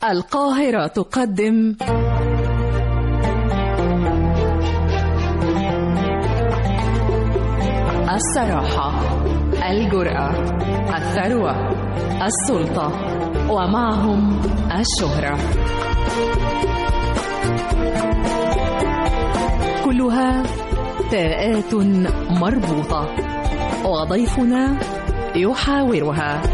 القاهرة تقدم الصراحة الجرأة الثروة السلطة ومعهم الشهرة كلها تاءات مربوطة وضيفنا يحاورها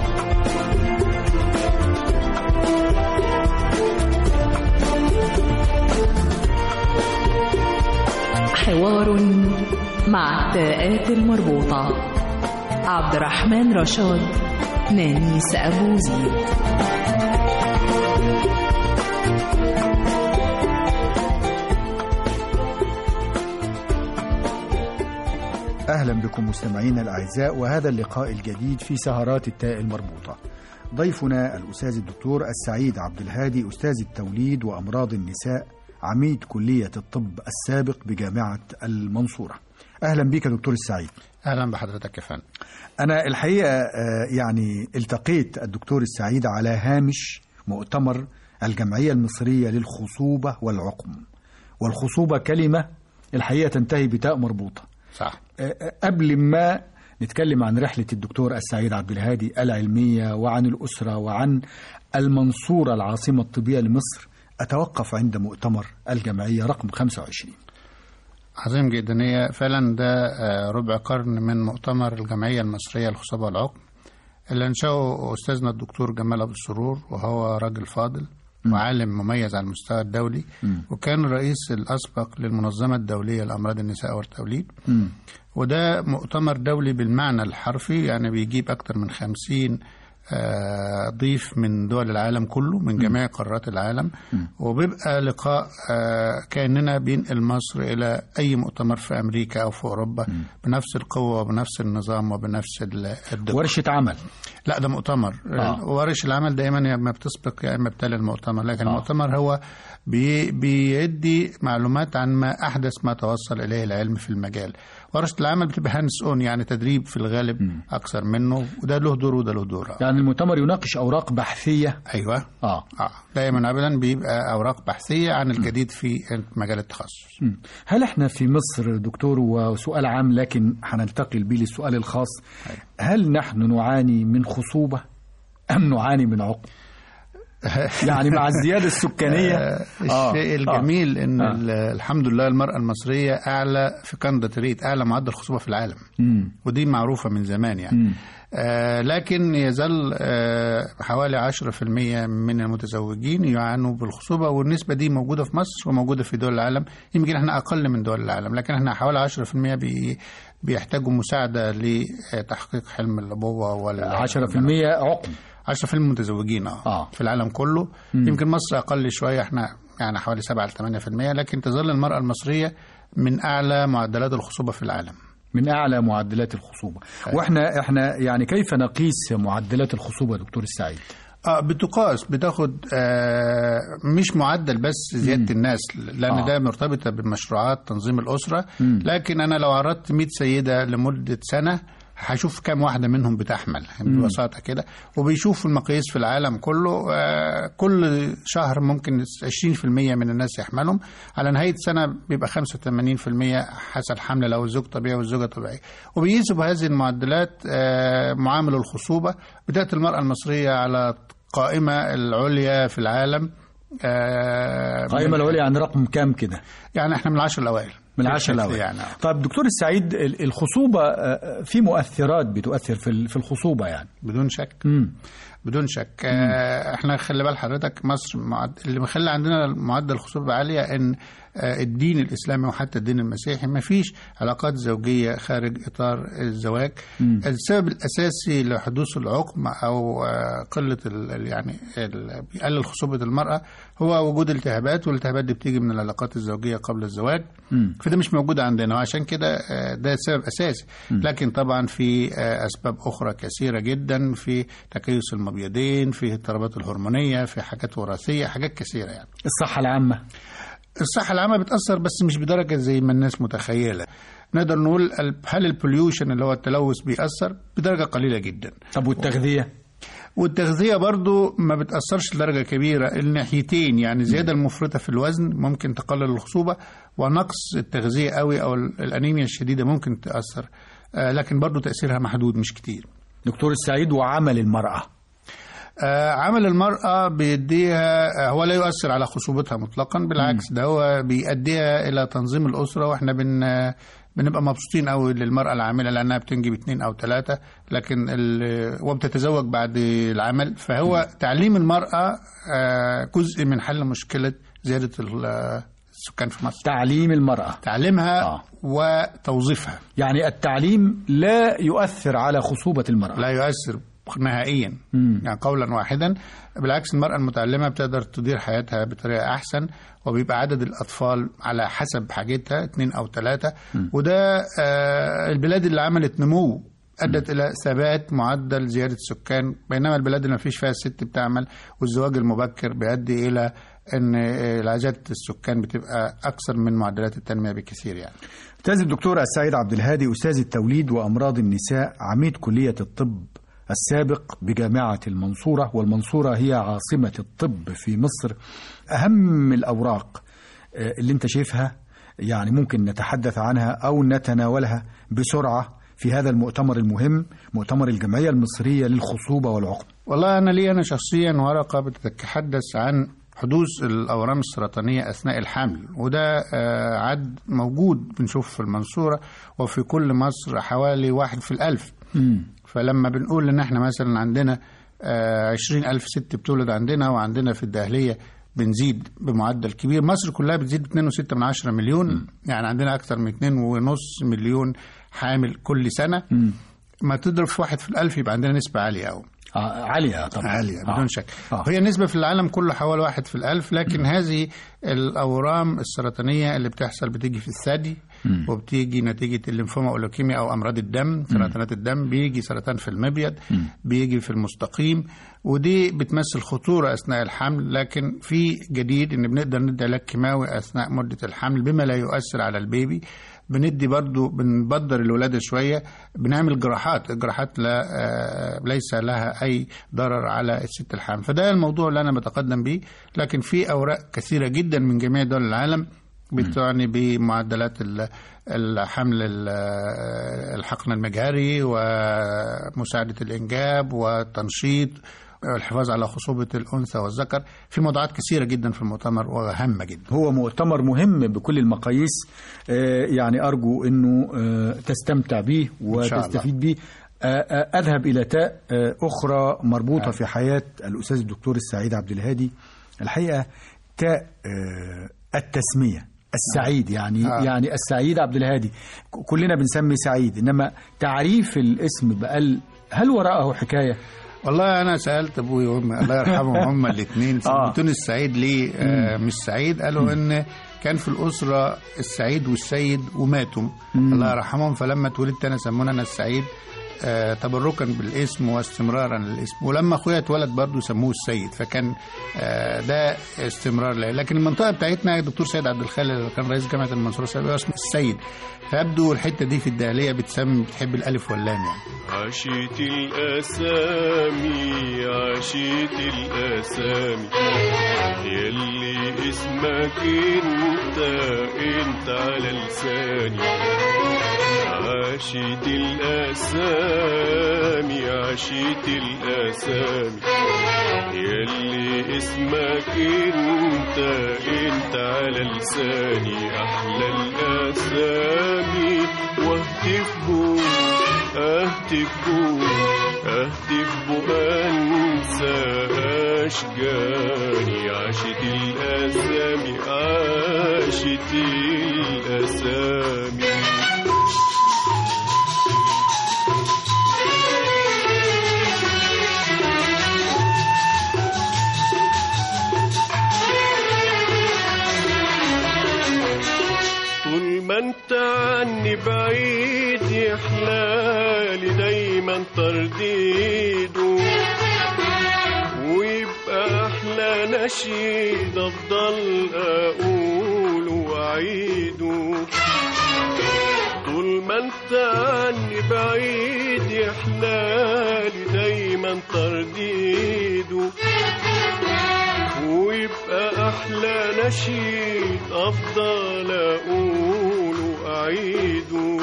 حوار مع التاءات المربوطة عبد الرحمن رشاد نانيس أبو زيد أهلا بكم مستمعينا الأعزاء وهذا اللقاء الجديد في سهرات التاء المربوطة ضيفنا الأستاذ الدكتور السعيد عبد الهادي أستاذ التوليد وأمراض النساء عميد كلية الطب السابق بجامعة المنصورة أهلا بك دكتور السعيد اهلا بحضرتك يا فندم أنا الحقيقة آه، يعني التقيت الدكتور السعيد على هامش مؤتمر الجمعية المصرية للخصوبة والعقم والخصوبة كلمة الحقيقة تنتهي بتاء مربوطة صح قبل ما نتكلم عن رحلة الدكتور السعيد عبد الهادي العلمية وعن الأسرة وعن المنصورة العاصمة الطبية لمصر أتوقف عند مؤتمر الجمعية رقم 25 عظيم جدا هي فعلا ده آه، ربع قرن من مؤتمر الجمعيه المصريه للخصوبه والعقم اللي انشاه استاذنا الدكتور جمال ابو السرور وهو راجل فاضل وعالم مميز على المستوى الدولي وكان الرئيس الاسبق للمنظمه الدوليه لامراض النساء والتوليد مم. وده مؤتمر دولي بالمعنى الحرفي يعني بيجيب أكتر من خمسين آه، ضيف من دول العالم كله من جميع قارات العالم وبيبقى لقاء آه، كأننا بينقل مصر إلى أي مؤتمر في أمريكا أو في أوروبا بنفس القوة وبنفس النظام وبنفس ال- الدقة ورشة عمل لا ده مؤتمر آه. ورش العمل دايما يا اما بتسبق يا اما بتالي المؤتمر لكن آه. المؤتمر هو بي بيدي معلومات عن ما احدث ما توصل اليه العلم في المجال ورشه العمل بتبقى هاندس اون يعني تدريب في الغالب اكثر منه وده له دور وده له دور يعني المؤتمر يناقش أوراق بحثية ايوه آه اه دايما ابدا بيبقى اوراق بحثيه عن الجديد في مجال التخصص مم. هل احنا في مصر دكتور وسؤال عام لكن هننتقل بيه للسؤال الخاص هل نحن نعاني من خصوبة أم نعاني من عقم يعني مع الزيادة السكانية آه، آه، الشيء آه. الجميل ان آه. ال- الحمد لله المراه المصريه اعلى في كندة ريت اعلى معدل خصوبه في العالم مم. ودي معروفة من زمان يعني مم. آه لكن يظل آه حوالي 10% من المتزوجين يعانوا بالخصوبة والنسبة دي موجودة في مصر وموجودة في دول العالم يمكن احنا أقل من دول العالم لكن احنا حوالي 10% بي بيحتاجوا مساعدة لتحقيق حلم الأبوة وال 10% عقم 10% متزوجين اه, آه. في العالم كله يمكن مصر أقل شوية احنا يعني حوالي 7 ل 8% لكن تظل المرأة المصرية من أعلى معدلات الخصوبة في العالم من اعلى معدلات الخصوبه واحنا احنا يعني كيف نقيس معدلات الخصوبه دكتور السعيد اه بتقاس بتاخد آه مش معدل بس زياده الناس لان آه. آه. ده مرتبطه بمشروعات تنظيم الاسره لكن انا لو عرضت 100 سيده لمده سنه هشوف كام واحده منهم بتحمل ببساطه كده وبيشوفوا المقاييس في العالم كله آه كل شهر ممكن 20% من الناس يحملهم على نهايه سنه بيبقى 85% حصل حمل لو الزوج طبيعي والزوجه طبيعيه وبيقيسوا بهذه المعدلات آه معامل الخصوبه بدات المراه المصريه على القائمه العليا في العالم آه قائمة العليا عن رقم كام كده يعني احنا من العشر الاوائل من في العشر الشكل الأول يعني طيب دكتور السعيد ال- الخصوبة آه، في مؤثرات بتؤثر في ال- في الخصوبة يعني بدون شك مم. بدون شك آه، احنا خلي بال حضرتك مصر معد... اللي مخلي عندنا معدل الخصوبه عاليه ان آه، الدين الاسلامي وحتى الدين المسيحي ما فيش علاقات زوجيه خارج اطار الزواج السبب الاساسي لحدوث العقم او آه، قله ال... ال- يعني ال... بيقلل خصوبه المراه هو وجود التهابات والالتهابات دي بتيجي من العلاقات الزوجيه قبل الزواج فده مش موجود عندنا وعشان كده آه، ده سبب اساسي لكن طبعا في آه، اسباب اخرى كثيره جدا في تكيس المبيضين في اضطرابات الهرمونيه في حاجات وراثيه حاجات كثيره يعني الصحة العامة الصحه العامه بتاثر بس مش بدرجه زي ما الناس متخيله نقدر نقول ال- هل البوليوشن اللي هو التلوث بيأثر بدرجه قليله جدا طب والتغذية والتغذيه برضو ما بتاثرش لدرجه كبيره الناحيتين يعني الزياده المفرطه في الوزن ممكن تقلل الخصوبه ونقص التغذيه قوي او الانيميا الشديده ممكن تاثر آه، لكن برضو تاثيرها محدود مش كتير دكتور السعيد وعمل المرأة آه، عمل المرأة بيديها آه، هو لا يؤثر على خصوبتها مطلقا بالعكس ده هو بيأديها إلى تنظيم الأسرة وإحنا بن آه، بنبقى مبسوطين قوي للمرأة العاملة لأنها بتنجب اتنين أو ثلاثة لكن ال- وبتتزوج بعد العمل فهو تعليم المرأة آه، جزء من حل مشكلة زيادة ال- آه، السكان في مصر تعليم المرأة تعليمها آه. وتوظيفها يعني التعليم لا يؤثر على خصوبة المرأة لا يؤثر نهائيا مم. يعني قولا واحدا بالعكس المرأة المتعلمة بتقدر تدير حياتها بطريقة أحسن وبيبقى عدد الأطفال على حسب حاجتها اثنين أو ثلاثة وده آه، البلاد اللي عملت نمو أدت إلى ثبات معدل زيادة السكان بينما البلاد اللي ما فيش فيها الست بتعمل والزواج المبكر بيؤدي إلى أن آه، زيادة السكان بتبقى أكثر من معدلات التنمية بكثير يعني أستاذ الدكتور السعيد عبد الهادي أستاذ التوليد وأمراض النساء عميد كلية الطب السابق بجامعة المنصورة والمنصورة هي عاصمة الطب في مصر أهم الأوراق آه، اللي أنت شايفها يعني ممكن نتحدث عنها أو نتناولها بسرعة في هذا المؤتمر المهم مؤتمر الجمعية المصرية للخصوبة والعقم والله أنا لي أنا شخصيا ورقة بتتحدث عن حدوث الأورام السرطانية أثناء الحمل وده آه، عد موجود بنشوفه في المنصورة وفي كل مصر حوالي واحد في الألف فلما بنقول إن إحنا مثلا عندنا عشرين ألف ست بتولد عندنا وعندنا في الداهلية بنزيد بمعدل كبير مصر كلها بتزيد 2.6 من عشرة مليون يعني عندنا أكثر من 2.5 مليون حامل كل سنة ما تضرب في واحد في الألف يبقى عندنا نسبة عالية أوي آه، عالية طبعا عالية آه. بدون شك آه. وهي النسبة في العالم كله حوالي واحد في الألف لكن هذه الأورام السرطانية اللي بتحصل بتيجي في الثدي وبتيجي نتيجة الليمفوما أو لوكيميا أو أمراض الدم سرطانات الدم بيجي سرطان في المبيض بيجي في المستقيم ودي بتمثل خطورة أثناء الحمل لكن في جديد إن بنقدر ندي علاج كيماوي أثناء مدة الحمل بما لا يؤثر على البيبي بندي برضو بنبدر الولادة شوية بنعمل جراحات الجراحات لا آه، ليس لها أي ضرر على الست الحامل فده الموضوع اللي أنا بتقدم بيه لكن في أوراق كثيرة جدا من جميع دول العالم بتعني بمعدلات ال- الحمل ال- الحقن المجهري ومساعدة الإنجاب والتنشيط والحفاظ على خصوبة الأنثى والذكر في موضوعات كثيرة جدا في المؤتمر وهامة جدا هو مؤتمر مهم بكل المقاييس آه، يعني أرجو أنه آه، تستمتع به شاء الله. وتستفيد به آه، آه، أذهب إلى تاء آه، أخرى مربوطة في حياة الأستاذ الدكتور السعيد عبد الهادي الحقيقة تاء آه، التسمية السعيد يعني آه. يعني السعيد عبد الهادي ك- كلنا بنسمي سعيد إنما تعريف الاسم بقال هل وراءه حكاية؟ والله انا سالت ابوي وامي الله يرحمهم هما الاثنين سميتوني السعيد ليه آه مش سعيد قالوا ان كان في الاسره السعيد والسيد وماتوا الله يرحمهم فلما اتولدت انا سمونا انا السعيد آه تبركا بالاسم واستمرارا للاسم ولما اخويا اتولد برضه سموه السيد فكان آه ده استمرار له لكن المنطقه بتاعتنا الدكتور سيد عبد الخالق اللي كان رئيس جامعه المنصوره السابق اسمه السيد فيبدو الحته دي في الدهليه بتسمي بتحب الالف واللام يعني عشيت الأسامي عشيت الأسامي يلي اسمك انت انت على لساني عشيت الأسامي عشيت الأسامي يلي اسمك انت انت على لساني أحلى الأسامي واهتف بو اهتف بو اهتف بو انسى اشجاني عاشت الاسامي عاشت الاسامي طول ما انت عني بعيد يحلالي دايما ترديده ويبقى احلى نشيد افضل اقوله واعيده طول ما انت عني بعيد يحلالي دايما ترديده ويبقى احلى نشيد افضل اقوله اعيده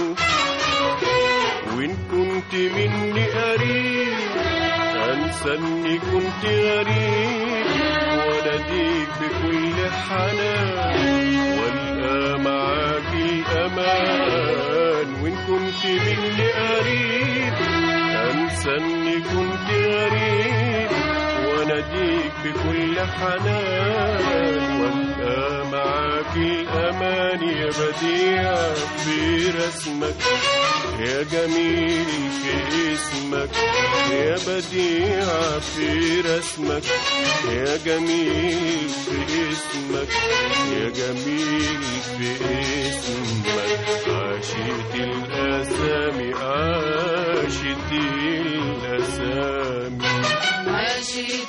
وان كنت مني قريب انسى اني كنت غريب واناديك بكل حنان والقى معاك الامان وان كنت مني قريب انسى اني كنت غريب واناديك بكل حنان والقى معاك الامان يا بديع في رسمك يا جميل في اسمك يا بديع في رسمك يا جميل في اسمك يا جميل في اسمك عاشت الأسامي عاشت الأسامي عاشت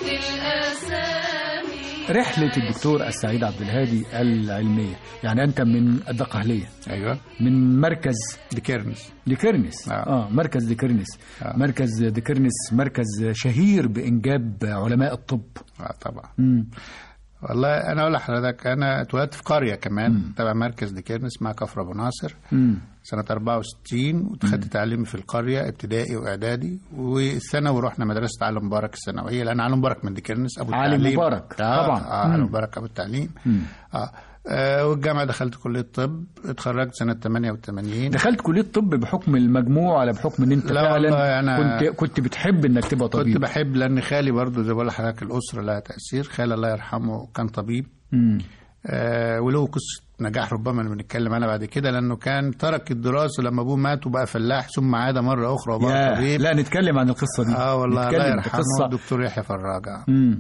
الأسامي رحلة الدكتور السعيد عبد الهادي العلمية يعني أنت من الدقهلية ايوه من مركز ديكيرنس ديكرنس آه. آه مركز ديكرنس آه. مركز ديكرنس مركز شهير بإنجاب علماء الطب اه طبعا مم. والله انا اقول لحضرتك انا اتولدت في قريه كمان تبع مركز ديكيرنس اسمها كفر ابو ناصر مم. سنة 64 وخدت تعليمي في القرية ابتدائي وإعدادي والثانوي رحنا مدرسة علي مبارك الثانوية لأن علي مبارك من ديكيرنس أبو علي التعليم مبارك، آه طبعاً. آه مم. علي مبارك أبو التعليم مم. آه. آه والجامعة دخلت كلية طب اتخرجت سنة 88 دخلت كلية طب بحكم المجموع ولا بحكم ان انت لا فعلا والله أنا- كنت كنت بتحب انك تبقى كنت طبيب بحب لأن خالي برضو زي ما بقول لحضرتك الأسرة لها تأثير خالي الله يرحمه كان طبيب مم. آه وله قصة نجاح ربما اللي بنتكلم عنها بعد كده لأنه كان ترك الدراسة لما أبوه مات وبقى فلاح ثم عاد مرة أخرى وبقى يا طبيب لا نتكلم عن القصة دي اه والله الله نتكلم يرحمه القصة الدكتور يحيى فراجة مم.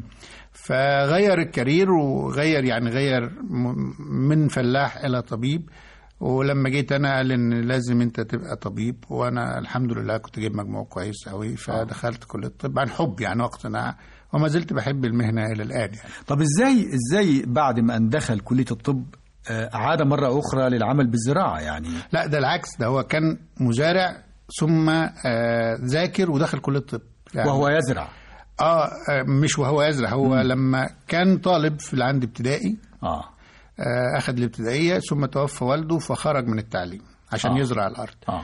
فغير الكارير وغير يعني غير م- من فلاح الى طبيب ولما جيت انا قال ان لازم انت تبقى طبيب وانا الحمد لله كنت جايب مجموع كويس قوي فدخلت كليه الطب عن حب يعني واقتناع وما زلت بحب المهنه الى الان يعني طب ازاي ازاي بعد ما ان دخل كلية الطب آه، عاد مرة أخرى للعمل بالزراعة يعني لا ده العكس ده هو كان مزارع ثم آه ذاكر ودخل كليه الطب يعني وهو يزرع اه آه، مش وهو يزرع هو لما كان طالب في العند ابتدائي اه آه، أخذ الابتدائية ثم توفى والده فخرج من التعليم عشان آه. آه. يزرع الأرض اه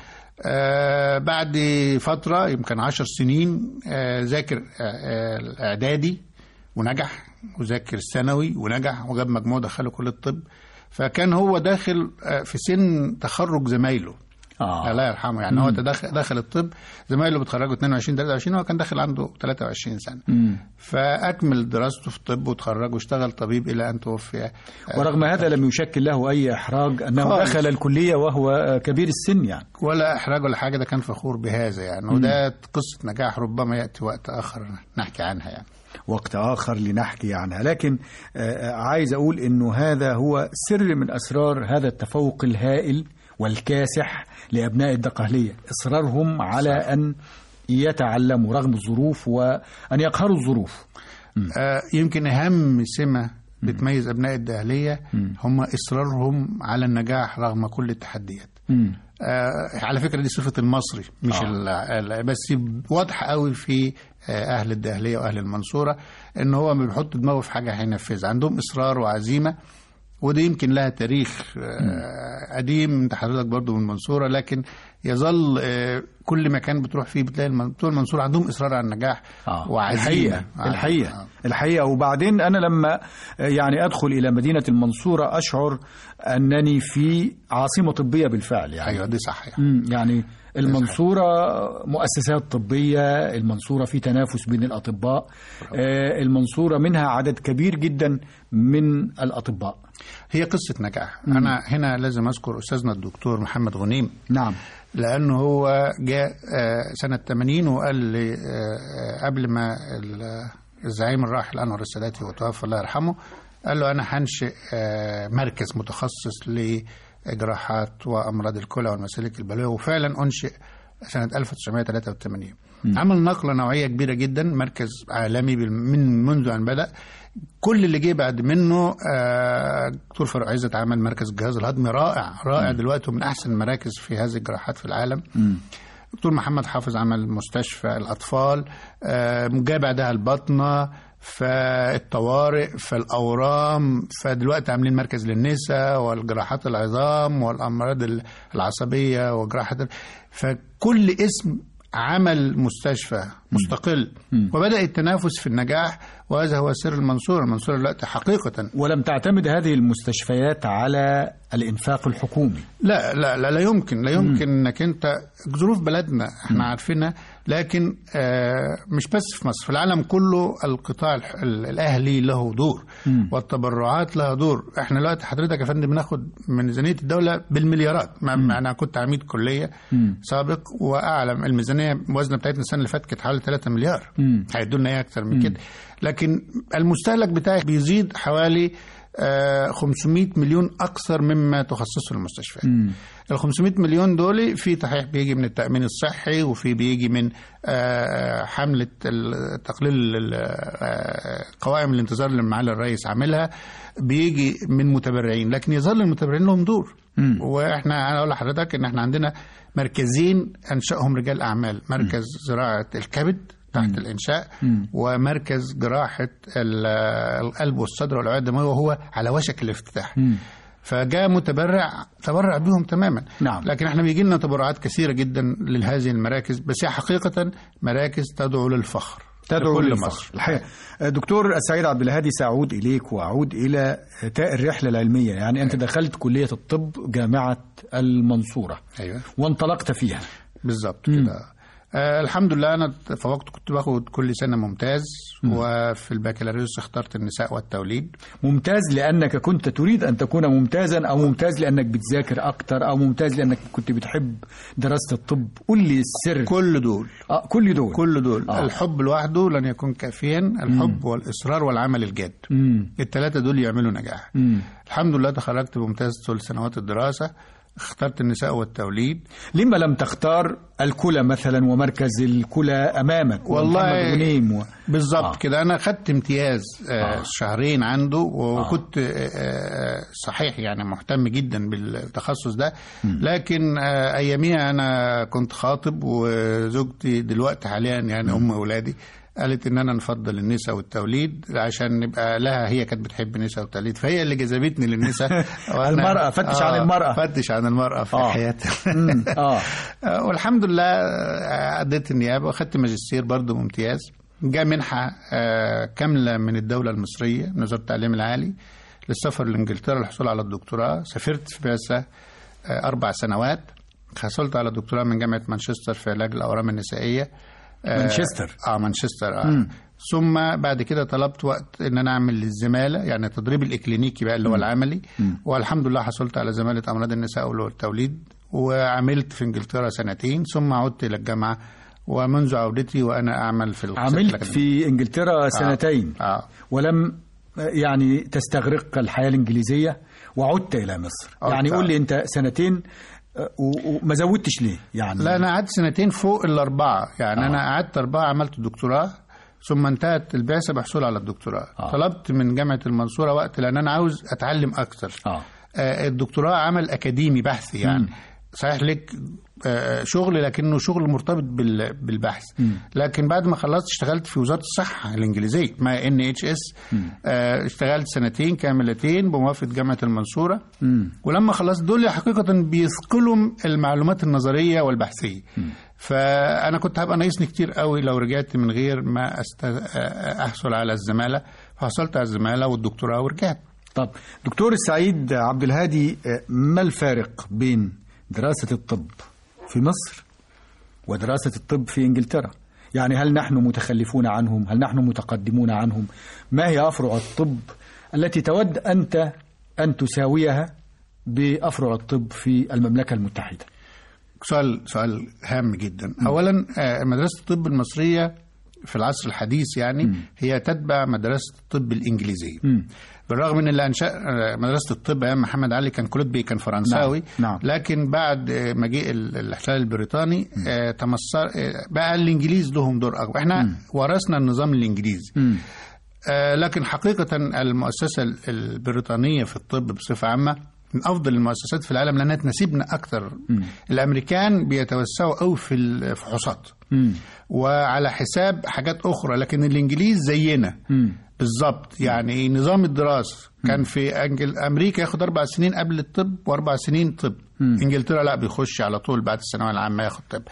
آه بعد فترة يمكن عشر سنين آه ذاكر آه آه الإعدادي ونجح وذاكر الثانوي ونجح وجاب مجموع دخله كلية الطب فكان هو داخل آه في سن تخرج زمايله اه الله يرحمه يعني هو تدخل دخل الطب زمايله بيتخرجوا 22 23 هو كان داخل عنده 23 سنة مم. فأكمل دراسته في الطب وتخرج واشتغل طبيب إلى أن توفي آه، ورغم هذا لم يشكل له أي إحراج أنه خالص. دخل الكلية وهو آه، كبير السن يعني ولا احراج ولا حاجه ده كان فخور بهذا يعني وده قصه نجاح ربما ياتي وقت اخر نحكي عنها يعني وقت آخر لنحكي عنها لكن آه، آه، عايز أقول أنه هذا هو سر من أسرار هذا التفوق الهائل والكاسح لأبناء الدقهلية إصرارهم على أن يتعلموا رغم الظروف وأن يقهروا الظروف آه يمكن اهم سمه بتميز ابناء الدهليه هم اصرارهم على النجاح رغم كل التحديات مم. آه على فكره دي صفه المصري مش آه. آه. ال- بس واضحه قوي في آه اهل الدهليه واهل المنصوره ان هو ما بيحط دماغه في حاجه هينفذها عندهم اصرار وعزيمه ودي يمكن لها تاريخ آه، قديم انت حضرتك برضو من المنصوره لكن يظل آه، كل مكان بتروح فيه بتلاقي الم- بتوع المنصوره عندهم اصرار على النجاح آه. وعزيمه الحقيقة آه. الحقيقة آه. الحقيقة وبعدين أنا لما آه، يعني أدخل إلى مدينة المنصورة أشعر أنني في عاصمة طبية بالفعل يعني ايوه دي صح يعني. مم، يعني المنصورة مؤسسات طبية المنصورة في تنافس بين الأطباء آه، المنصورة منها عدد كبير جدا من الأطباء هي قصه نجاح انا هنا لازم اذكر استاذنا الدكتور محمد غنيم نعم لانه هو جاء آه، سنه 80 وقال لي آه، آه، قبل ما ال- الزعيم الراحل انور الساداتي وتوفى الله يرحمه قال له انا هنشئ آه، مركز متخصص لجراحات وامراض الكلى والمسالك البلويه وفعلا انشئ سنه 1983 عمل نقله نوعيه كبيره جدا مركز عالمي بال- من منذ ان بدا كل اللي جه بعد منه آه، دكتور فاروق عزت عمل مركز الجهاز الهضمي رائع رائع دلوقتي ومن احسن المراكز في هذه الجراحات في العالم دكتور محمد حافظ عمل مستشفى الاطفال آه، جه بعدها البطنه فالطوارئ فالاورام فدلوقتي عاملين مركز للنساء والجراحات العظام والامراض العصبيه وجراحه ال- فكل اسم عمل مستشفى مستقل وبدا التنافس في النجاح وهذا هو سر المنصوره المنصوره دلوقتي حقيقه ولم تعتمد هذه المستشفيات على الإنفاق الحكومي لا لا لا, لا يمكن لا يمكن انك انت ظروف بلدنا احنا عارفينها لكن آه مش بس في مصر في العالم كله القطاع الح- ال- الاهلي له دور والتبرعات لها دور احنا دلوقتي حضرتك يا فندم بناخد من ميزانيه الدوله بالمليارات ما ما انا كنت عميد كليه سابق واعلم الميزانيه وزنها بتاعتنا السنه اللي فاتت كانت حوالي 3 مليار هيدوا لنا ايه اكتر من كده لكن المستهلك بتاعي بيزيد حوالي آه، 500 مليون اكثر مما تخصصه المستشفيات ال 500 مليون دول في صحيح بيجي من التامين الصحي وفي بيجي من آه، حمله ال- تقليل ال- آه، قوائم الانتظار اللي معالي الرئيس عاملها بيجي من متبرعين لكن يظل المتبرعين لهم دور واحنا انا اقول لحضرتك ان احنا عندنا مركزين انشاهم رجال اعمال مركز زراعه الكبد تحت الانشاء ومركز جراحه ال- القلب والصدر والاوعيه الدمويه وهو على وشك الافتتاح فجاء متبرع تبرع بهم تماما نعم. لكن احنا بيجي لنا تبرعات كثيره جدا لهذه المراكز بس هي حقيقه مراكز تدعو للفخر تدعو لكل للفخر. مصر الحقيقة دكتور السعيد عبد الهادي سأعود إليك وأعود إلى تاء الرحلة العلمية يعني أنت دخلت كلية الطب جامعة المنصورة ايوه وانطلقت فيها بالظبط كده آه الحمد لله انا تفوقت كنت باخد كل سنه ممتاز وفي البكالوريوس اخترت النساء والتوليد ممتاز لأنك كنت تريد أن تكون ممتازا أو ممتاز لأنك بتذاكر أكتر أو ممتاز لأنك كنت بتحب دراسة الطب قل لي السر كل دول آه كل دول كل دول آه. آه. الحب لوحده لن يكون كافيا الحب والاصرار والعمل الجاد مم. الثلاثه دول يعملوا نجاح مم. الحمد لله تخرجت بممتاز طول سنوات الدراسه اخترت النساء والتوليد لما لم تختار الكلى مثلا ومركز الكلى أمامك والله ومحمد غنيم و... بالظبط آه. آه. كده انا خدت امتياز آه آه. آه. شهرين عنده وكنت آه. آه صحيح يعني مهتم جدا بالتخصص ده لكن آه اياميها انا كنت خاطب وزوجتي دلوقتي حاليا يعني ام اولادي قالت ان انا نفضل النساء والتوليد عشان نبقى لها هي كانت بتحب النساء والتوليد فهي اللي جذبتني للنساء وأنا- المرأة، فتش عن المرأة. فتش عن المرأة في آه. حياتها مم. آه آه، والحمد لله آه، أديت النيابة وأخدت ماجستير برضه ممتاز جاء منحة آه، كاملة من الدولة المصرية من وزارة التعليم العالي للسفر لإنجلترا للحصول على الدكتوراه سافرت في بعثة آه، أربع سنوات حصلت على دكتوراه من جامعة مانشستر في علاج الأورام النسائية آه، مانشستر. اه مانشستر آه. ثم بعد كده طلبت وقت ان انا اعمل الزماله يعني التدريب الاكلينيكي بقى اللي هو العملي والحمد لله حصلت على زماله امراض النساء والتوليد وعملت في انجلترا سنتين ثم عدت الى الجامعه ومنذ عودتي وانا اعمل في القسم عملت الأكاديمي. في إنجلترا سنتين اه ولم يعني تستغرق الحياة الإنجليزية وعدت إلى مصر عدت. يعني قول لي أنت سنتين آه، و- وما زودتش ليه يعني لا انا قعدت سنتين فوق الاربعه يعني آه. آه. انا قعدت اربعه عملت دكتوراه ثم انتهت البعثه بحصول على الدكتوراه آه. آه. طلبت من جامعه المنصوره وقت لان انا عاوز اتعلم اكثر آه. آه، الدكتوراه عمل اكاديمي بحثي يعني صحيح لك آه، شغل لكنه شغل مرتبط بال- بالبحث لكن بعد ما خلصت اشتغلت في وزاره الصحه الانجليزيه مع ان اتش اس اشتغلت سنتين كاملتين بموافقه جامعه المنصوره ولما خلصت دول حقيقه بيثقلوا المعلومات النظريه والبحثيه فانا كنت هبقى ناقصني كتير قوي لو رجعت من غير ما أست... آه، احصل على الزماله فحصلت على الزماله والدكتوراه ورجعت طب دكتور السعيد عبد الهادي آه، ما الفارق بين دراسة الطب في مصر ودراسة الطب في إنجلترا يعني هل نحن متخلفون عنهم هل نحن متقدمون عنهم ما هي أفرع الطب التي تود أنت أن تساويها بأفرع الطب في المملكة المتحدة سؤال سؤال هام جدا اولا آه، مدرسه الطب المصريه في العصر الحديث يعني هي تتبع مدرسه الطب الانجليزيه بالرغم من اللي انشا آه، مدرسه الطب ايام محمد علي كان كلود بي كان فرنساوي نعم، نعم. لكن بعد آه، مجيء ال- الاحتلال البريطاني آه، تمصر آه، بقى الانجليز لهم دور اكبر احنا ورثنا النظام الانجليزي آه، لكن حقيقة المؤسسة ال- البريطانية في الطب بصفة عامة من أفضل المؤسسات في العالم لأنها تناسبنا أكثر الأمريكان بيتوسعوا قوي في الفحوصات مم. وعلى حساب حاجات أخرى لكن الإنجليز زينا مم. بالظبط يعني نظام الدراسة كان في أنجل أمريكا ياخد أربع سنين قبل الطب وأربع سنين طب إنجلترا لا بيخش على طول بعد الثانوية العامة ياخد طب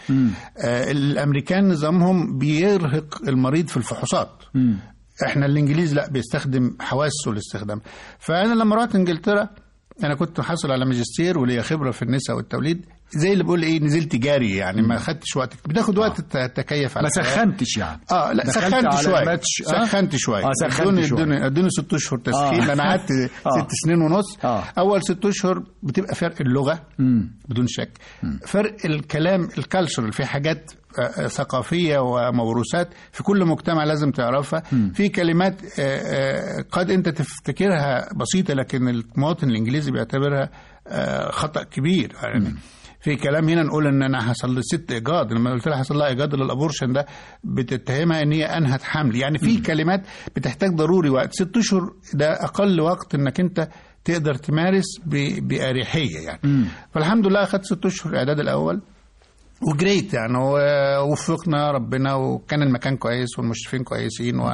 آه الأمريكان نظامهم بيرهق المريض في الفحوصات مم. احنا الانجليز لا بيستخدم حواسه الاستخدام فانا لما رحت انجلترا انا كنت حاصل على ماجستير وليا خبره في النساء والتوليد زي اللي بقول ايه نزلت جاري يعني ما خدتش وقت بتاخد وقت تتكيف على ما الحياة. سخنتش يعني اه لا دخلت سخنت على شويه الماتش، آه؟ سخنت شويه آه، سخنت ادوني شوية. ادوني ادوني ست اشهر تسخين آه. انا قعدت آه. ست سنين ونص آه. اول ست اشهر بتبقى فرق اللغه مم. بدون شك فرق الكلام الكالتشر في حاجات آه، آه، ثقافيه وموروثات في كل مجتمع لازم تعرفها في كلمات آه، آه، قد انت تفتكرها بسيطه لكن المواطن الانجليزي بيعتبرها آه، خطا كبير يعني في كلام هنا نقول ان انا حصل لي ست ايجاد لما قلت لها حصل لها ايجاد للابورشن ده بتتهمها ان هي انهت حمل يعني في كلمات بتحتاج ضروري وقت ست اشهر ده اقل وقت انك انت تقدر تمارس ب- باريحيه يعني فالحمد لله اخذت ست اشهر الاعداد الاول وجريت يعني ووفقنا ربنا وكان المكان كويس والمشرفين كويسين و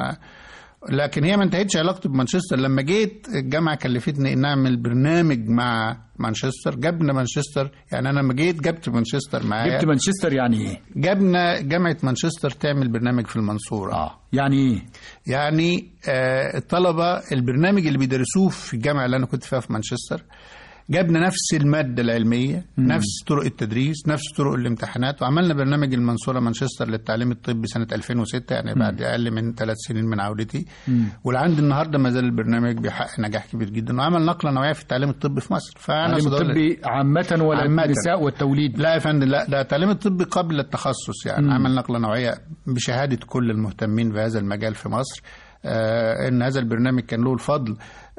لكن هي ما انتهتش علاقتي بمانشستر لما جيت الجامعه كلفتني ان اعمل برنامج مع مانشستر جبنا مانشستر يعني انا لما جيت جبت مانشستر معايا جبت مانشستر يعني ايه؟ جبنا جامعه مانشستر تعمل برنامج في المنصوره اه يعني ايه؟ يعني آه، الطلبة البرنامج اللي بيدرسوه في الجامعة اللي أنا كنت فيها في مانشستر جبنا نفس المادة العلمية نفس طرق التدريس نفس طرق الامتحانات وعملنا برنامج المنصورة مانشستر للتعليم الطبي سنة 2006 يعني بعد أقل من ثلاث سنين من عودتي ولعند النهاردة ما زال البرنامج بيحقق نجاح كبير جدا وعمل نقلة نوعية في التعليم الطبي في مصر فأنا التعليم صدق- الطبي عامة ولا عامةً. النساء والتوليد؟ لا يا فندم لا ده التعليم الطبي قبل التخصص يعني عمل نقله نوعيه بشهاده كل المهتمين بهذا المجال في مصر آه ان هذا البرنامج كان له الفضل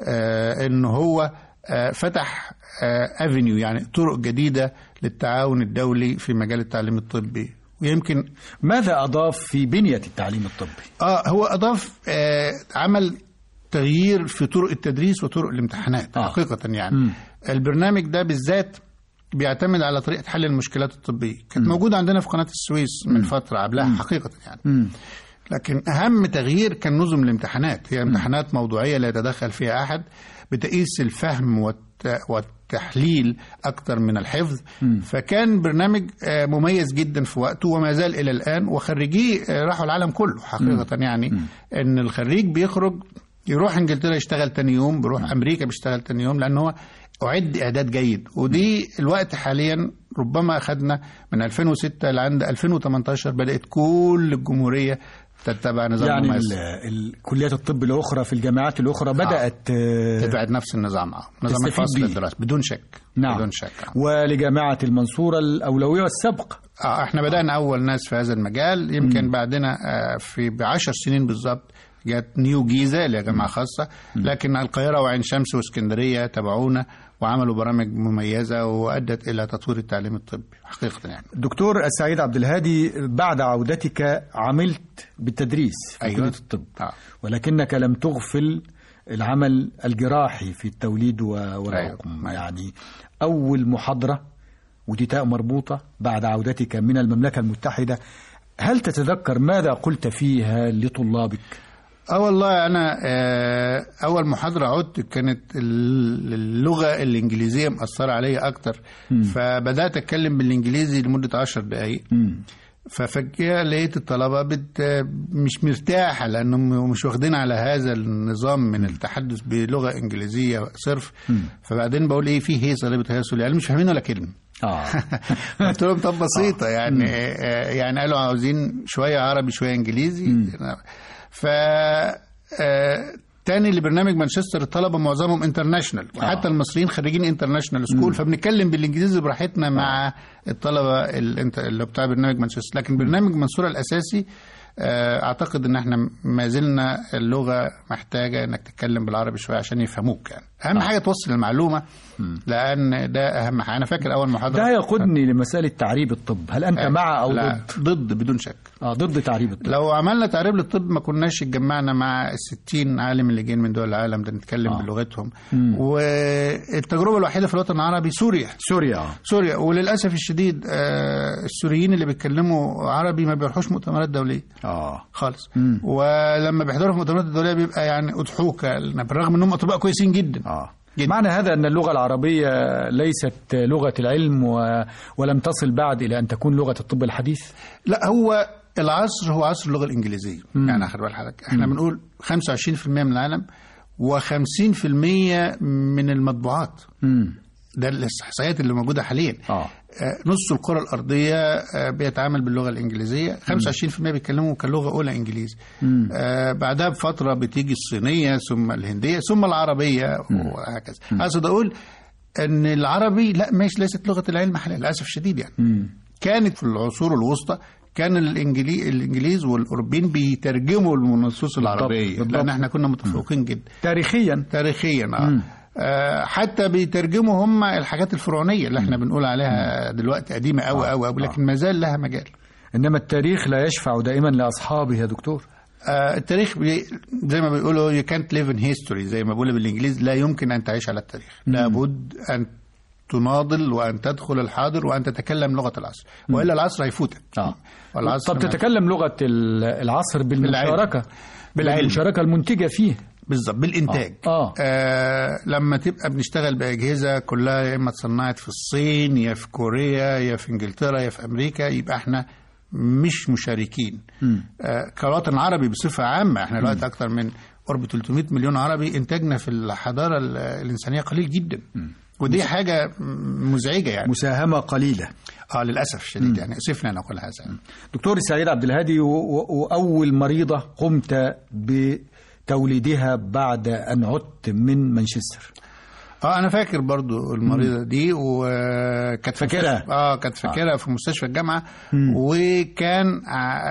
آه ان هو آه فتح افينيو يعني طرق جديده للتعاون الدولي في مجال التعليم الطبي ويمكن ماذا أضاف في بنية التعليم الطبي؟ اه هو اضاف آه عمل تغيير في طرق التدريس وطرق الامتحانات آه. آه. حقيقه يعني مم. البرنامج ده بالذات بيعتمد على طريقه حل المشكلات الطبيه كانت موجوده عندنا في قناه السويس من فتره قبلها حقيقه يعني مم. لكن اهم تغيير كان نظم الامتحانات هي امتحانات موضوعيه لا يتدخل فيها احد بتقيس الفهم والت... والتحليل اكتر من الحفظ فكان برنامج آه، مميز جدا في وقته وما زال الى الان وخريجيه آه، راحوا العالم كله حقيقه يعني ان الخريج بيخرج يروح انجلترا يشتغل تاني يوم بيروح امريكا بيشتغل تاني يوم لان هو اعد اعداد جيد ودي الوقت حاليا ربما اخذنا من 2006 لعند 2018 بدات كل الجمهوريه تتبع نظام يعني مميز. ال- ال- كليات الطب الأخرى في الجامعات الأخرى بدأت آه، تبعد نفس النظام اه نظام تستفيد الفصل بيه. الدراسي بدون شك نعم بدون شك آه. ولجامعة المنصورة الأولوية والسبق اه احنا بدانا اول ناس في هذا المجال يمكن بعدنا آه في بعشر سنين بالظبط جت نيو جيزه اللي هي جامعه خاصه لكن القاهره وعين شمس واسكندريه تبعونا وعملوا برامج مميزه وادت الى تطوير التعليم الطبي حقيقه يعني دكتور السعيد عبد الهادي بعد عودتك عملت بالتدريس في أيوة. كلية الطب آه. ولكنك لم تغفل العمل الجراحي في التوليد و- والعقم أيوة. يعني أول محاضرة ودي تاء مربوطة بعد عودتك من المملكة المتحدة هل تتذكر ماذا قلت فيها لطلابك؟ اه والله انا آه، اول محاضره عدت كانت ال- اللغه الانجليزيه مأثره عليا اكتر فبدات اتكلم بالانجليزي لمده عشر دقائق ففجأة لقيت الطلبة بت مش مرتاحة لأنهم مش واخدين على هذا النظام من التحدث بلغة إنجليزية صرف فبعدين بقول إيه في هيصة اللي بتهيصوا لي قالوا مش فاهمين ولا كلمة آه قلت لهم طب بسيطة يعني آه، يعني قالوا عاوزين شوية عربي شوية إنجليزي ف آه، تاني لبرنامج مانشستر الطلبه معظمهم انترناشونال وحتى المصريين خريجين انترناشونال سكول فبنتكلم بالانجليزي براحتنا مع الطلبه الانت- اللي بتاع برنامج مانشستر لكن برنامج منصوره الاساسي آه، اعتقد ان احنا ما زلنا اللغه محتاجه انك تتكلم بالعربي شويه عشان يفهموك يعني اهم حاجه توصل المعلومه لان ده اهم حاجه انا فاكر اول محاضره ده يقودني لمسألة تعريب الطب هل أنت مع أو لا ضد؟ ضد بدون شك آه ضد تعريب الطب لو عملنا تعريب للطب ما كناش اتجمعنا مع الستين عالم اللي جايين من دول العالم ده نتكلم آه. بلغتهم والتجربه الوحيده في الوطن العربي سوريا سوريا آه. سوريا وللاسف الشديد آه، السوريين اللي بيتكلموا عربي ما بيروحوش مؤتمرات دوليه آه خالص مم. ولما بيحضروا في المؤتمرات الدوليه بيبقى يعني اضحوكه بالرغم انهم اطباء كويسين جدا آه جدا. معنى هذا أن اللغة العربية ليست لغة العلم و... ولم تصل بعد إلى أن تكون لغة الطب الحديث لا هو العصر هو عصر اللغه الانجليزيه يعني اخر بال حضرتك احنا بنقول 25% من العالم و50% من المطبوعات مم. ده الاحصائيات اللي موجوده حاليا آه آه، نص القرى الأرضية آه، بيتعامل باللغة الإنجليزية 25% بيتكلموا كلغة أولى إنجليزي آه، بعدها بفترة بتيجي الصينية ثم الهندية ثم العربية وهكذا أقصد أقول أن العربي لا مش ليست لغة العلم حاليا للأسف الشديد يعني كانت في العصور الوسطى كان الإنجلي... الإنجليز والأوروبيين بيترجموا النصوص العربية بالضبط. لأن احنا كنا متفوقين جدا تاريخيا تاريخيا آه. آه حتى بيترجموا هم الحاجات الفرعونيه اللي احنا بنقول عليها دلوقتي قديمه قوي قوي قوي لكن ما زال لها مجال إنما التاريخ لا يشفع دائما لأصحابه يا دكتور آه التاريخ بي زي ما بيقولوا you can't live in history زي ما بيقولوا بالانجليزي لا يمكن ان تعيش على التاريخ لابد ان تناضل وان تدخل الحاضر وان تتكلم لغه العصر والا العصر هيفوتك آه. والعصر طب ما- تتكلم لغة ال- العصر بالمشاركة بالعلم. بالمشاركة المنتجة فيه بالظبط بالانتاج آه. آه. آه لما تبقى بنشتغل باجهزه كلها يا اما اتصنعت في الصين يا في كوريا يا في انجلترا يا في امريكا يبقى احنا مش مشاركين آه كوطن عربي بصفه عامه احنا دلوقتي اكثر من قرب 300 مليون عربي انتاجنا في الحضاره ال- الانسانيه قليل جدا ودي حاجه مزعجه يعني مساهمة قليلة اه للاسف الشديد يعني اسفنا ان اقول هذا دكتور السعيد عبد الهادي و- و- وأول مريضة قمت بتوليدها بعد أن عدت من مانشستر اه انا فاكر برضو المريضه دي وكانت في فاكرها؟ مستشفى- اه كانت فاكرها في مستشفى الجامعه وكان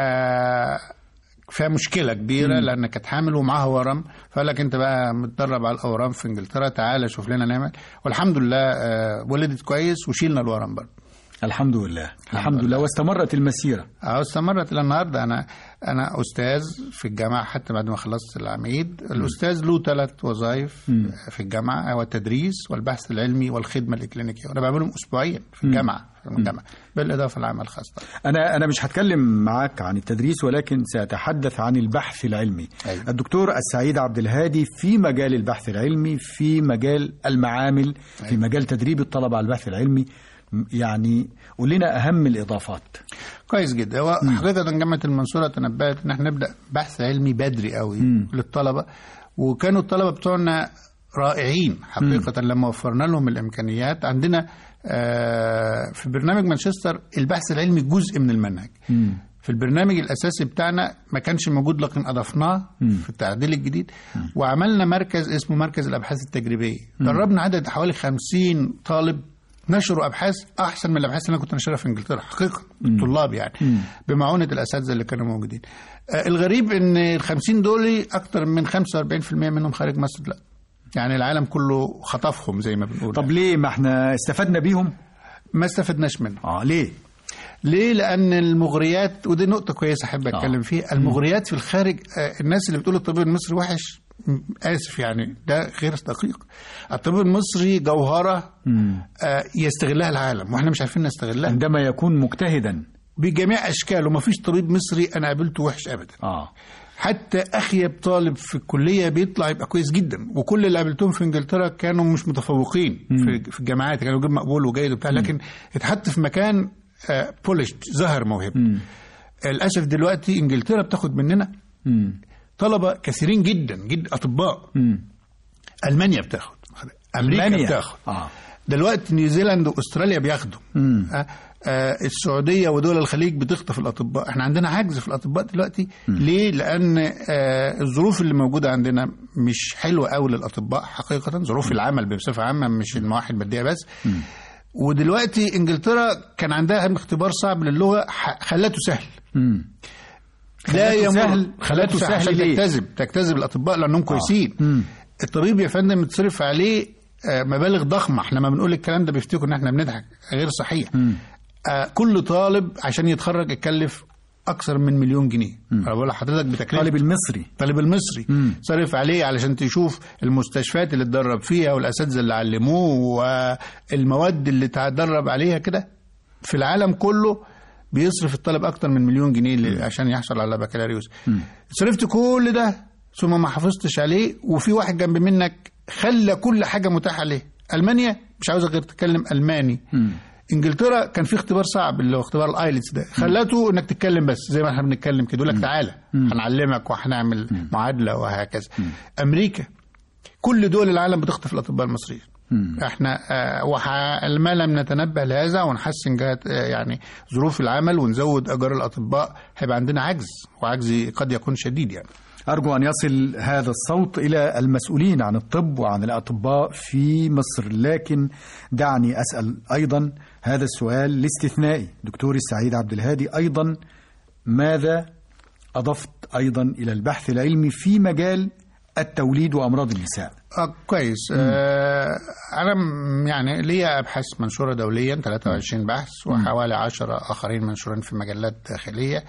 آه فيها مشكله كبيره لان كانت حامل ومعاها ورم فقال لك انت بقى متدرب على الاورام في انجلترا تعالى شوف لنا نعمل والحمد لله آه ولدت كويس وشيلنا الورم برضه الحمد لله الحمد لله واستمرت المسيرة اه استمرت الى النهارده انا انا استاذ في الجامعه حتى بعد ما خلصت العميد الاستاذ له ثلاث وظائف في الجامعه هو التدريس والبحث العلمي والخدمه الاكلينيكيه وانا بعملهم اسبوعيا في الجامعه في الجامعه بالاضافه للعمل الخاص طبعا أنا أنا مش هتكلم معاك عن التدريس ولكن سأتحدث عن البحث العلمي. أيوة. الدكتور السعيد عبد الهادي في مجال البحث العلمي، في مجال المعامل، في مجال تدريب الطلبة على البحث العلمي. م- يعني قول لنا أهم الإضافات. كويس جدا هو حقيقه جامعه المنصوره تنبأت ان احنا نبدا بحث علمي بدري قوي للطلبه وكانوا الطلبه بتوعنا رائعين حقيقه لما وفرنا لهم الامكانيات عندنا آه، في برنامج مانشستر البحث العلمي جزء من المنهج في البرنامج الاساسي بتاعنا ما كانش موجود لكن اضفناه في التعديل الجديد وعملنا مركز اسمه مركز الابحاث التجريبيه دربنا عدد حوالي 50 طالب نشروا ابحاث احسن من الابحاث اللي انا كنت نشرها في انجلترا حقيقه الطلاب يعني بمعونه الاساتذه اللي كانوا موجودين آه، الغريب ان ال 50 دول اكتر من 45% منهم خارج مصر لا يعني العالم كله خطفهم زي ما بنقول طب ليه ما احنا استفدنا بيهم؟ ما استفدناش منه اه ليه؟ ليه؟ لأن المغريات ودي نقطة كويسة أحب أتكلم فيها، المغريات في الخارج آه، الناس اللي بتقول الطب المصري وحش م- آسف يعني ده غير دقيق. الطب المصري جوهرة آه، يستغلها العالم وإحنا مش عارفين نستغلها عندما يكون مجتهدا بجميع أشكاله ما فيش طبيب مصري أنا قابلته وحش أبدا. اه حتى أخيب طالب في الكلية بيطلع يبقى كويس جدا وكل اللي قابلتهم في إنجلترا كانوا مش متفوقين في, في الجامعات كانوا جيب مقبول وجيد وبتاع لكن اتحط في مكان بولشت ظهر موهبه للاسف دلوقتي انجلترا بتاخد مننا مم. طلبه كثيرين جدا جدا اطباء مم. المانيا بتاخد امريكا ألمانيا. بتاخد اه دلوقتي نيوزيلاند واستراليا بياخدوا مم. آه، آه، السعوديه ودول الخليج بتخطف الاطباء احنا عندنا عجز في الاطباء دلوقتي ليه لان آه، الظروف اللي موجوده عندنا مش حلوه قوي للاطباء حقيقه ظروف العمل بصفه عامه مش النواحي الماديه بس ودلوقتي انجلترا كان عندها اختبار صعب للغه ح- خلته سهل مم. لا خلته يمر سهل- خلته خلته سهل سهل عشان ليه؟ تجتذب تجتذب الاطباء لانهم كويسين مم. الطبيب يا فندم بتصرف عليه آه، مبالغ ضخمه احنا ما بنقول الكلام ده بيفتكروا ان احنا بنضحك غير صحيح آه، كل طالب عشان يتخرج يكلف اكثر من مليون جنيه انا بقول لحضرتك بتكلفه الطالب المصري الطالب المصري مم. صرف عليه علشان تشوف المستشفيات اللي اتدرب فيها والاساتذه اللي علموه والمواد اللي تدرب عليها كده في العالم كله بيصرف الطالب اكتر من مليون جنيه اللي- عشان يحصل على بكالوريوس صرفت كل ده ثم ما حافظتش عليه وفي واحد جنب منك خلى كل حاجه متاحه عليه المانيا مش عاوزه غير تتكلم الماني انجلترا كان في اختبار صعب اللي هو اختبار الايلتس ده خلته انك تتكلم بس زي ما احنا بنتكلم كده يقول لك تعالى هنعلمك وهنعمل معادله وهكذا امريكا كل دول العالم بتخطف الاطباء المصريين احنا آه وح... ما لم نتنبه لهذا ونحسن جهة آه يعني ظروف العمل ونزود اجار الاطباء هيبقى عندنا عجز وعجز قد يكون شديد يعني أرجو أن يصل هذا الصوت إلى المسؤولين عن الطب وعن الأطباء في مصر لكن دعني أسأل أيضا هذا السؤال الاستثنائي دكتور السعيد عبد الهادي أيضا ماذا أضفت أيضا إلى البحث العلمي في مجال التوليد وأمراض النساء آه كويس آه انا م- يعني ليا ابحاث منشوره دوليا 23 بحث وحوالي 10 اخرين منشورين في مجلات داخليه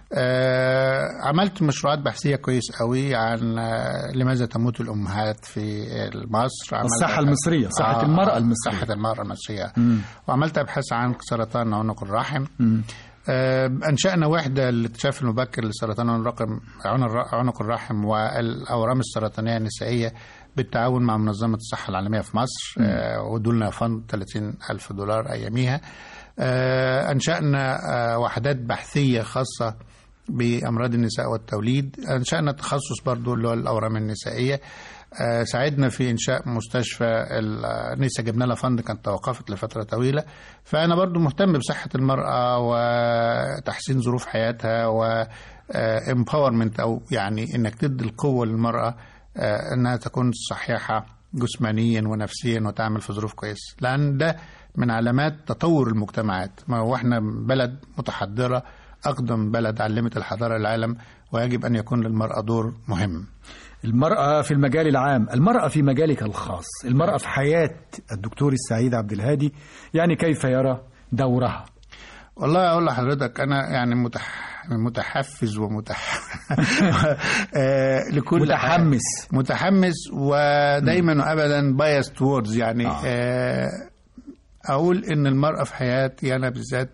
آه عملت مشروعات بحثيه كويس قوي عن آه لماذا تموت الامهات في مصر عملت الصحة أبحاث- المصرية، صحة المرأة المصرية. صحه المراه المصريه وعملت ابحاث عن سرطان عنق الرحم آه، أنشأنا وحدة للاكتشاف المبكر لسرطان الرقم عنق عنق الرحم والأورام السرطانية النسائية بالتعاون مع منظمة الصحة العالمية في مصر آه، ودولنا فند 30 ألف دولار أياميها آه، أنشأنا آه، وحدات بحثية خاصة بأمراض النساء والتوليد أنشأنا تخصص برضو اللي هو الأورام النسائية آه، ساعدنا في إنشاء مستشفى النساء جبنا لها فند كانت توقفت لفترة طويلة فأنا برضو مهتم بصحة المرأة وتحسين ظروف حياتها و empowerment أو يعني إنك تدي القوة للمرأة آه، إنها تكون صحيحة جسمانيا ونفسيا وتعمل في ظروف كويسة لأن ده من علامات تطور المجتمعات ما هو احنا بلد متحضرة أقدم بلد علمت الحضارة العالم ويجب أن يكون للمرأة دور مهم المرأة في المجال العام المرأة في مجالك الخاص المرأة في حياة الدكتور السعيد عبد الهادي يعني كيف يرى دورها والله اقول لحضرتك انا يعني متح... متحفز ومتح آه، لكل متحمس. حاجة. متحمس ودايما وابدا بايست ووردز يعني آه. آه. اقول ان المراه في حياتي انا بالذات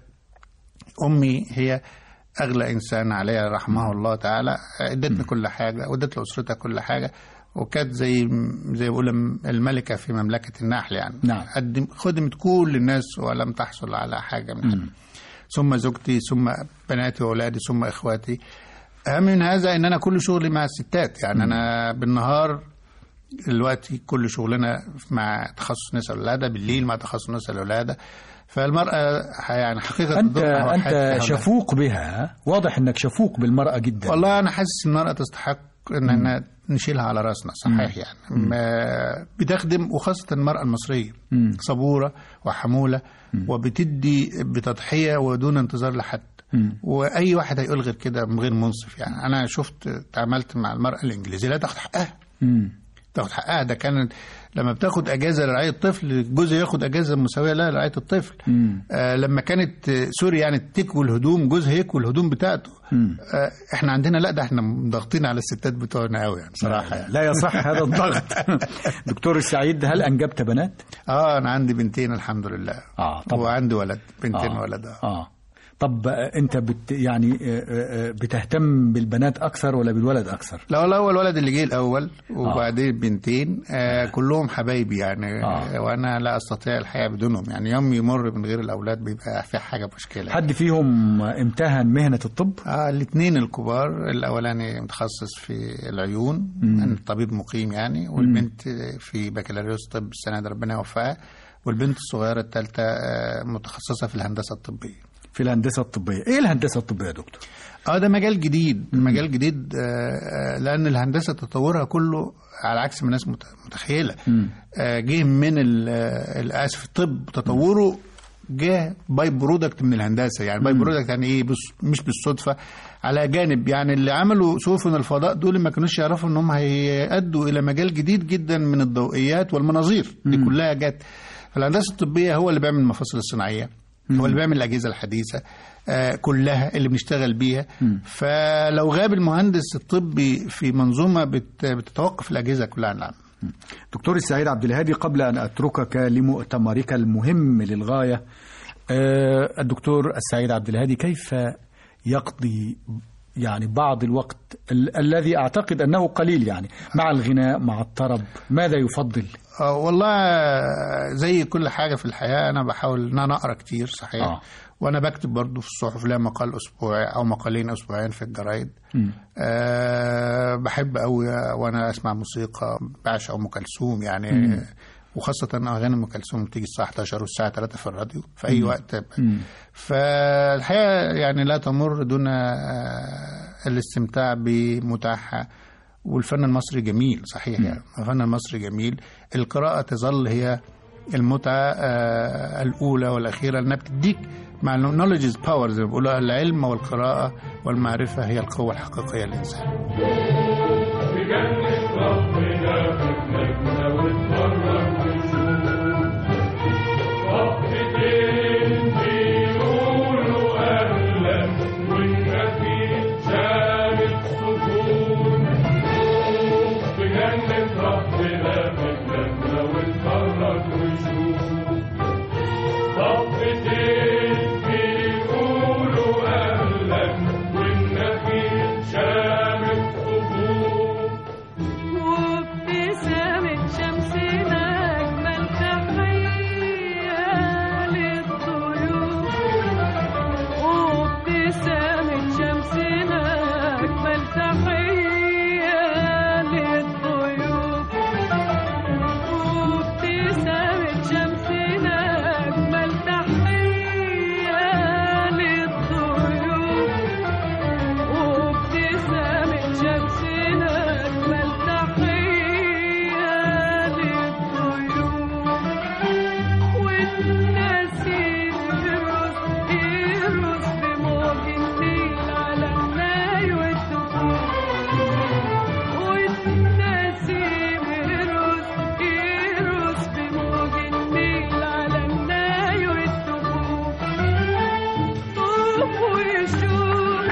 امي هي اغلى انسان عليها رحمه الله تعالى ادتني كل حاجه وادت لاسرتها كل حاجه وكانت زي زي بيقول الملكه في مملكه النحل يعني نعم. قدم خدمت كل الناس ولم تحصل على حاجه من هذا ثم زوجتي ثم بناتي واولادي ثم اخواتي اهم من هذا ان انا كل شغلي مع الستات يعني انا بالنهار دلوقتي كل شغلنا مع تخصص نساء الولاده بالليل مع تخصص نساء الولاده فالمراه يعني حقيقه أنت دورها وحياتها أنت هنا. شفوق بها واضح أنك شفوق بالمرأة جدا والله انا حاسس ان المراه تستحق ان احنا نشيلها على راسنا صحيح يعني ما بتخدم وخاصه المراه المصريه صبوره وحموله وبتدي بتضحيه ودون انتظار لحد واي واحد هيقول غير كده من غير منصف يعني انا شفت تعاملت مع المراه الانجليزيه لا تاخد حقها مم. تاخد حقها ده كانت لما بتاخد اجازه لرعايه الطفل جوزها ياخد اجازه مساويه لها لرعايه الطفل آه لما كانت آه، سوري يعني تكوي الهدوم جوزها يكوي الهدوم بتاعته آه احنا عندنا لا ده احنا ضاغطين على الستات بتوعنا قوي يعني صراحه يعني. لا يصح هذا الضغط دكتور السعيد هل أنجبت بنات؟ اه انا عندي بنتين الحمد لله آه، طبعا. وعندي ولد بنتين آه. ولد آه. آه طب آه، أنت بت يعني آه، آه، آه، بتهتم بالبنات أكثر ولا بالولد أكثر؟ لا والله هو الولد اللي جه الاول وبعدين بنتين آه كلهم حبايبي يعني آه. آه. وانا لا استطيع الحياه بدونهم يعني يوم يمر من غير الاولاد بيبقى في حاجه مشكله حد فيهم امتهن مهنة الطب؟ آه الاثنين الكبار الاولاني متخصص في العيون أنا طبيب مقيم يعني والبنت في بكالوريوس طب السنه دي ربنا يوفقها والبنت الصغيره الثالثه آه متخصصه في الهندسه الطبيه في الهندسة الطبية إيه الهندسة الطبية يا دكتور؟ اه ده مجال جديد مجال جديد آه، آه، لان الهندسه تطورها كله على عكس ما الناس مت- متخيله آه، جه من ال- آه، اسف الطب تطوره جه باي برودكت من الهندسه يعني باي برودكت يعني ايه بص مش بالصدفه على جانب يعني اللي عملوا سفن الفضاء دول ما كانوش يعرفوا ان هم هيأدوا الى مجال جديد جدا من الضوئيات والمناظير دي كلها جت فالهندسه الطبيه هو اللي بيعمل المفاصل الصناعيه هو اللي بيعمل الاجهزه الحديثه آه، كلها اللي بنشتغل بيها فلو غاب المهندس الطبي في منظومه بت- بتتوقف الاجهزه كلها عن العمل دكتور السعيد عبد الهادي قبل أن أتركك لمؤتمرك المهم للغاية آه، الدكتور السعيد عبد الهادي كيف يقضي يعني بعض الوقت ال- الذي أعتقد أنه قليل يعني مع الغناء مع الطرب ماذا يفضل آه، والله زي كل حاجة في الحياة أنا بحاول إن أنا أقرأ كتير صحيح آه. آه. وأنا بكتب برضو في الصحف ليا مقال أسبوعي أو مقالين أسبوعين في الجرايد أه بحب أوي وأنا أسمع موسيقى بعشق أم كلثوم يعني مم. وخاصة أغاني أم كلثوم بتيجي الساعة 11 والساعة 3 في الراديو في أي وقت فالحقيقة يعني لا تمر دون آه، الاستمتاع بمتاحها والفن المصري جميل صحيح يعني الفن المصري جميل القراءة تظل هي المتعة آه، الأولى والأخيرة لأنها بتديك مع knowledge is power زي ما بيقولوا العلم والقراءة والمعرفة هي القوة الحقيقية للإنسان وابتسامة شمسنا أجمل تحية للضيوف وابتسامة شمسنا أجمل تحية للضيوف وابتسامة شمسنا أجمل تحية للضيوف وابتسامة شمسنا أجمل تحية للطيور والنسيم يرقص يرقص بموج النيل على الناي والدخول والنسيم يرقص يرقص بموج النيل على الناي والدخول طوف ويشوف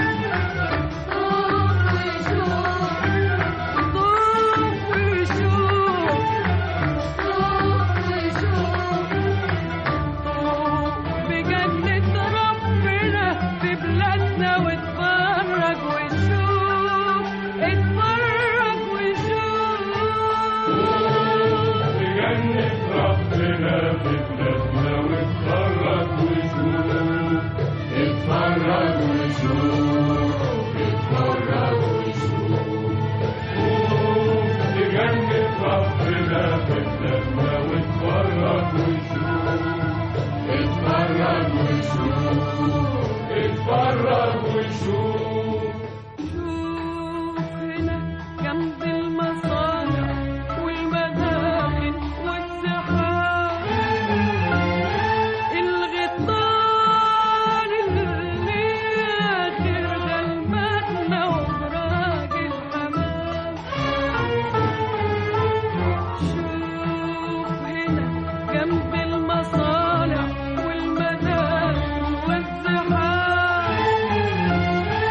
بجنة ربنا في بلادنا واتفرج وشوف اتفرج وشوف شوف هنا جنب المصانع والمداخل والسحاب الغطار اللي آخر غلبتنا وفراق الحمام شوف هنا جنب المصانع والمداخل والسحاب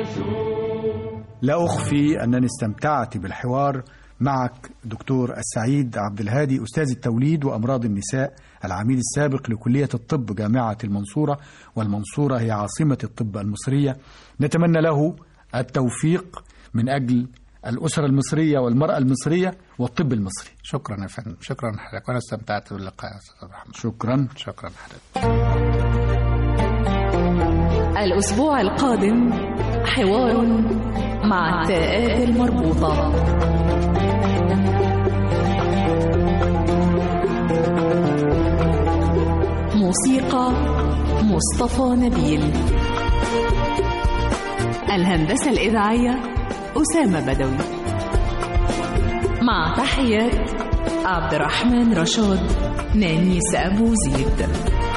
لا أخفي أنني استمتعت بالحوار معك دكتور السعيد عبد الهادي أستاذ التوليد وأمراض النساء العميد السابق لكلية الطب جامعة المنصورة والمنصورة هي عاصمة الطب المصرية نتمنى له التوفيق من أجل الأسرة المصرية والمرأة المصرية والطب المصري شكرا يا فندم شكرا لحضرتك وانا استمتعت باللقاء يا استاذ محمد شكرا شكرا لحضرتك الأسبوع القادم حوار مع التاءات المربوطة موسيقى مصطفى نبيل الهندسة الإذاعية أسامة بدوي مع تحيات عبد الرحمن رشاد نانيس أبو زيد